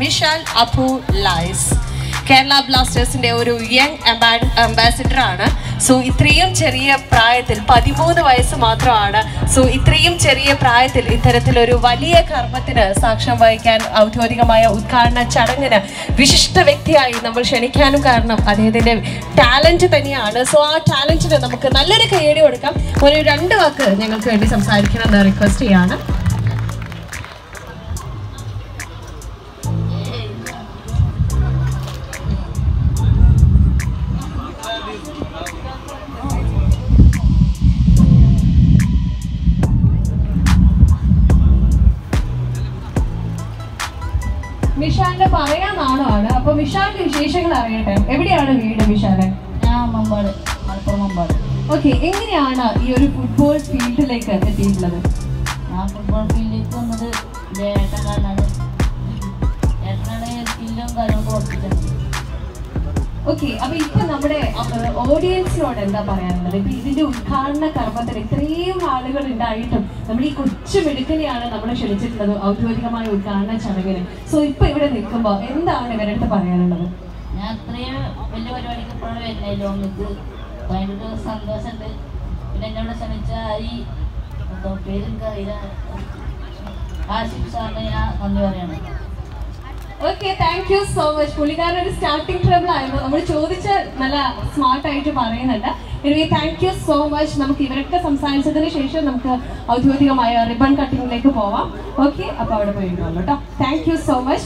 Vishal Appu lies Kerala ബ്ലാസ്റ്റേഴ്സിന്റെ ഒരു young ambassador ആണ് സോ ഇത്രയും ചെറിയ പ്രായത്തിൽ പതിമൂന്ന് വയസ്സ് മാത്രമാണ് സോ ഇത്രയും ചെറിയ പ്രായത്തിൽ ഇത്തരത്തിലൊരു വലിയ കർമ്മത്തിന് സാക്ഷ്യം വഹിക്കാൻ ഔദ്യോഗികമായ ഉദ്ഘാടന ചടങ്ങിന് വിശിഷ്ട വ്യക്തിയായി നമ്മൾ ക്ഷണിക്കാനും കാരണം അദ്ദേഹത്തിന്റെ ടാലന്റ് തന്നെയാണ് സോ ആ ടാലന്റിന് നമുക്ക് നല്ലൊരു കൈയടി കൊടുക്കാം ഒരു രണ്ട് വാക്ക് ഞങ്ങൾക്ക് വേണ്ടി സംസാരിക്കണം എന്ന് റിക്വസ്റ്റ് ചെയ്യാണ് വിശാലിന്റെ പറയാൻ നാണമാണ് അപ്പൊ വിശാലിന്റെ വിശേഷങ്ങൾ അറിയട്ടെ എവിടെയാണ് വീട് വിശാലെ ഞാൻ മമ്പാട് മലപ്പുറം മമ്പാട് ഓക്കെ എങ്ങനെയാണ് ഈ ഒരു ഫുട്ബോൾ ഫീൽഡിലേക്ക് എത്തിയിട്ടുള്ളത് ഞാൻ ഫുട്ബോൾ ഫീൽഡിലേക്ക് വന്നത് എൻ്റെ ഏട്ടൻ കാരണമാണ് ഏട്ടനാണ് സ്കില്ലും കാര്യങ്ങളൊക്കെ കൊടുത്തിട്ടുണ്ട് ഓക്കെ അപ്പൊ ഇപ്പൊ നമ്മുടെ ഓഡിയൻസിനോട് എന്താ പറയാനുള്ളത് ഇപ്പൊ ഇതിന്റെ ഉദ്ഘാടന കർമ്മത്തിന് ഇത്രയും ആളുകൾ ഉണ്ടായിട്ടും നമ്മൾ ഈ കൊച്ചു മിടുക്കനെയാണ് നമ്മൾ ക്ഷണിച്ചിട്ടുള്ളത് ഔദ്യോഗികമായ ഉദ്ഘാടന ചടങ്ങിന് സോ ഇപ്പൊ ഇവിടെ നിൽക്കുമ്പോൾ എന്താണ് ഇവരുടെ അടുത്ത് പറയാനുള്ളത് ഞാൻ അത്രയും വലിയ പരിപാടിക്ക് ഇപ്പോഴാണ് വരുന്നത് ലോങ്ങിക്ക് ഭയങ്കര സന്തോഷമുണ്ട് പിന്നെ എന്നോട് ക്ഷണിച്ച ഈ എന്തോ പേര് എനിക്കറിയില്ല ആഷിഫ് സാറിന് ഞാൻ നന്ദി പറയണം okay thank you so much പുള്ളിക്കാരൻ ഒരു സ്റ്റാർട്ടിംഗ് ട്രബിൾ ആയിരുന്നു നമ്മൾ ചോദിച്ച നല്ല സ്മാർട്ട് ആയിട്ട് പറയുന്നുണ്ട് anyway thank you so much നമുക്ക് ഇവരൊക്കെ സംസാരിച്ചതിന് ശേഷം നമുക്ക് ഔദ്യോഗികമായ റിബൺ കട്ടിങ്ങിലേക്ക് പോവാം ഓക്കെ അപ്പൊ അവിടെ പോയിട്ടുള്ളൂ കേട്ടോ താങ്ക് യു സോ മച്ച്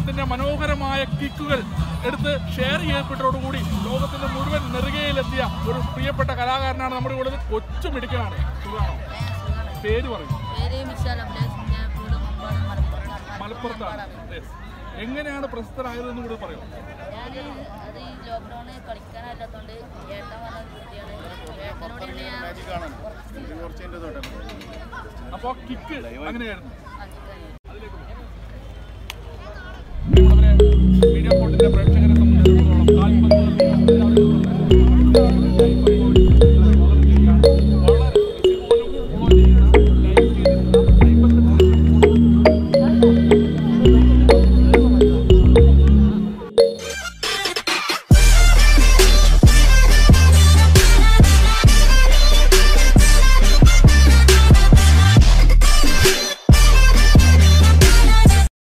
അദ്ദേഹത്തിന്റെ മനോഹരമായ കിക്കുകൾ എടുത്ത് ഷെയർ ചെയ്യപ്പെട്ടതോടുകൂടി ലോകത്തിന്റെ മുഴുവൻ നെറുകയിലെത്തിയ ഒരു പ്രിയപ്പെട്ട കലാകാരനാണ് നമ്മുടെ കൂടെ കൊച്ചു മിടുക്കനാണ് സുഖാണോ പേര് പറയും പേര് മിഷാൽ അഭിലാഷ് ഞാൻ വീട് മുമ്പാണ് മലപ്പുറത്താണ് മലപ്പുറത്താണ് Yes. എങ്ങനെയാണ് പ്രശസ്തരായതെന്ന് കൂടി പറയും ഞാൻ അത് ഈ ലോക്ക്ഡൗണിൽ കളിക്കാനല്ലാത്തതുകൊണ്ട് ഏട്ടൻ വന്ന കുട്ടിയാണ് ഏട്ടനോട് ഞാൻ അപ്പോൾ കിക്ക് അങ്ങനെയായിരുന്നു